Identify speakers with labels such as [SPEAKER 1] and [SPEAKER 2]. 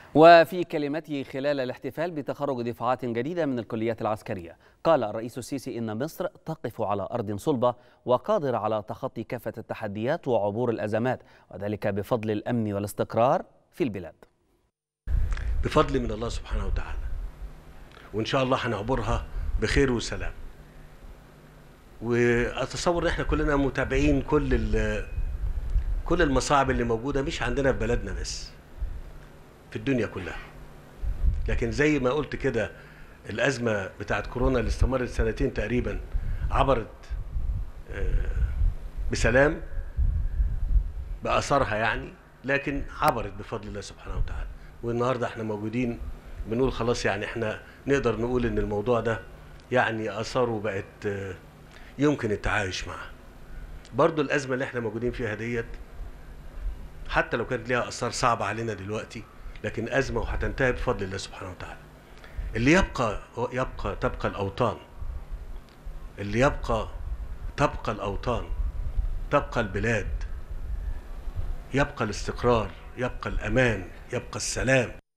[SPEAKER 1] وفي كلمته خلال الاحتفال بتخرج دفعات جديدة من الكليات العسكرية قال الرئيس السيسي إن مصر تقف على أرض صلبة وقادرة على تخطي كافة التحديات وعبور الأزمات وذلك بفضل الأمن والاستقرار في البلاد
[SPEAKER 2] بفضل من الله سبحانه وتعالى وإن شاء الله هنعبرها بخير وسلام واتصور ان احنا كلنا متابعين كل كل المصاعب اللي موجوده مش عندنا في بلدنا بس في الدنيا كلها لكن زي ما قلت كده الازمه بتاعت كورونا اللي استمرت سنتين تقريبا عبرت بسلام باثارها يعني لكن عبرت بفضل الله سبحانه وتعالى والنهارده احنا موجودين بنقول خلاص يعني احنا نقدر نقول ان الموضوع ده يعني اثاره بقت يمكن التعايش معها برضو الازمه اللي احنا موجودين فيها ديت حتى لو كانت ليها اثار صعبه علينا دلوقتي لكن ازمه وهتنتهي بفضل الله سبحانه وتعالى اللي يبقى يبقى تبقى الاوطان اللي يبقى تبقى الاوطان تبقى البلاد يبقى الاستقرار يبقى الامان يبقى السلام